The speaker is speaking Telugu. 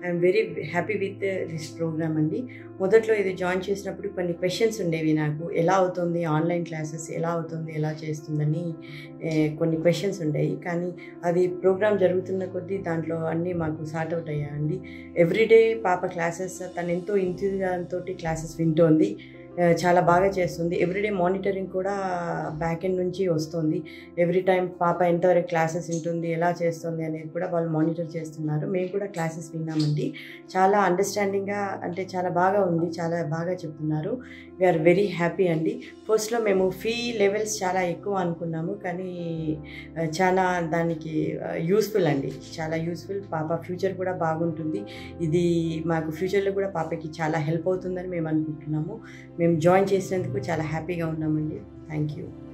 I'm very happy with this programme అండి మొదట్లో ఇది జాయిన్ చేసినప్పుడు కొన్ని క్వశ్చన్స్ ఉండేవి నాకు ఎలా అవుతుంది ఆన్లైన్ క్లాసెస్ ఎలా అవుతుంది ఎలా చేస్తుందని ఏ, కొన్ని క్వశ్చన్స్ ఉండేవి కానీ అది ప్రోగ్రామ్ జరుగుతున్న కొద్దీ దాంట్లో అన్నీ మాకు సార్ట్ అవుట్ అయ్యాయండి ఎవ్రీడే పాప క్లాసెస్ తను ఎంతో ఇంతతో క్లాసెస్ వింటోంది ఆ, చాలా బాగా చేస్తుంది ఎవ్రీడే మానిటరింగ్ కూడా బ్యాక్ ఎండ్ నుంచి వస్తుంది ఎవ్రీ టైం పాప ఎంతవరకు క్లాసెస్ వింటుంది ఎలా చేస్తుంది అనేది కూడా వాళ్ళు మానిటర్ చేస్తున్నారు మేము కూడా క్లాసెస్ విన్నామండి చాలా అండర్స్టాండింగ్గా అంటే చాలా బాగా ఉంది చాలా బాగా చెప్తున్నారు వీఆర్ వెరీ హ్యాపీ అండి ఫస్ట్లో మేము ఫీ లెవెల్స్ చాలా ఎక్కువ అనుకున్నాము కానీ ఆ, చాలా దానికి యూస్ఫుల్ అండి చాలా యూస్ఫుల్ పాప ఫ్యూచర్ కూడా బాగుంటుంది ఇది మాకు ఫ్యూచర్లో కూడా పాపకి చాలా హెల్ప్ అవుతుందని మేము అనుకుంటున్నాము మేము జాయిన్ చేసినందుకు చాలా హ్యాపీగా ఉన్నామండి థ్యాంక్ యూ